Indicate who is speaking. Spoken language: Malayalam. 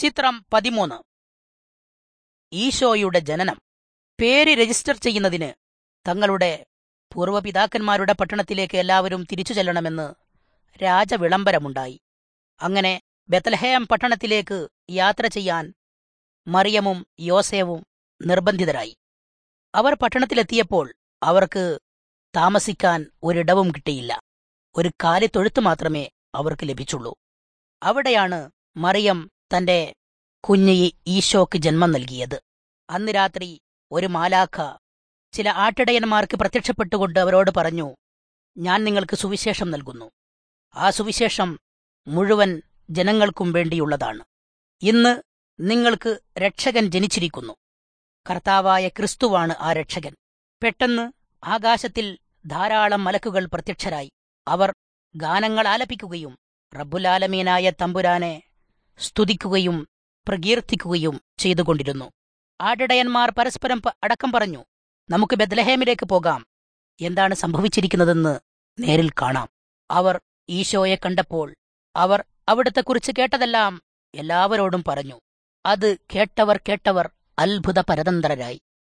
Speaker 1: ചിത്രം പതിമൂന്ന് ഈശോയുടെ ജനനം പേര് രജിസ്റ്റർ ചെയ്യുന്നതിന് തങ്ങളുടെ പൂർവ്വപിതാക്കന്മാരുടെ പട്ടണത്തിലേക്ക് എല്ലാവരും തിരിച്ചു ചെല്ലണമെന്ന് രാജവിളംബരമുണ്ടായി അങ്ങനെ ബെത്തലഹേം പട്ടണത്തിലേക്ക് യാത്ര ചെയ്യാൻ മറിയമും യോസേവും നിർബന്ധിതരായി അവർ പട്ടണത്തിലെത്തിയപ്പോൾ അവർക്ക് താമസിക്കാൻ ഒരിടവും കിട്ടിയില്ല ഒരു കാലിത്തൊഴുത്ത് മാത്രമേ അവർക്ക് ലഭിച്ചുള്ളൂ അവിടെയാണ് മറിയം തന്റെ കുഞ്ഞ് ഈശോക്ക് ജന്മം നൽകിയത് അന്ന് രാത്രി ഒരു മാലാഖ ചില ആട്ടിടയന്മാർക്ക് പ്രത്യക്ഷപ്പെട്ടുകൊണ്ട് അവരോട് പറഞ്ഞു ഞാൻ നിങ്ങൾക്ക് സുവിശേഷം നൽകുന്നു ആ സുവിശേഷം മുഴുവൻ ജനങ്ങൾക്കും വേണ്ടിയുള്ളതാണ് ഇന്ന് നിങ്ങൾക്ക് രക്ഷകൻ ജനിച്ചിരിക്കുന്നു കർത്താവായ ക്രിസ്തുവാണ് ആ രക്ഷകൻ പെട്ടെന്ന് ആകാശത്തിൽ ധാരാളം മലക്കുകൾ പ്രത്യക്ഷരായി അവർ ഗാനങ്ങൾ ആലപിക്കുകയും റബ്ബുലാലമീനായ തമ്പുരാനെ സ്തുതിക്കുകയും പ്രകീർത്തിക്കുകയും ചെയ്തുകൊണ്ടിരുന്നു ആടിടയന്മാർ പരസ്പരം പ- അടക്കം പറഞ്ഞു നമുക്ക് ബെത്ലഹേമിലേക്ക് പോകാം എന്താണ് സംഭവിച്ചിരിക്കുന്നതെന്ന് നേരിൽ കാണാം അവർ ഈശോയെ കണ്ടപ്പോൾ അവർ അവിടത്തെക്കുറിച്ച് കേട്ടതെല്ലാം എല്ലാവരോടും പറഞ്ഞു അത് കേട്ടവർ കേട്ടവർ അത്ഭുത പരതന്ത്രരായി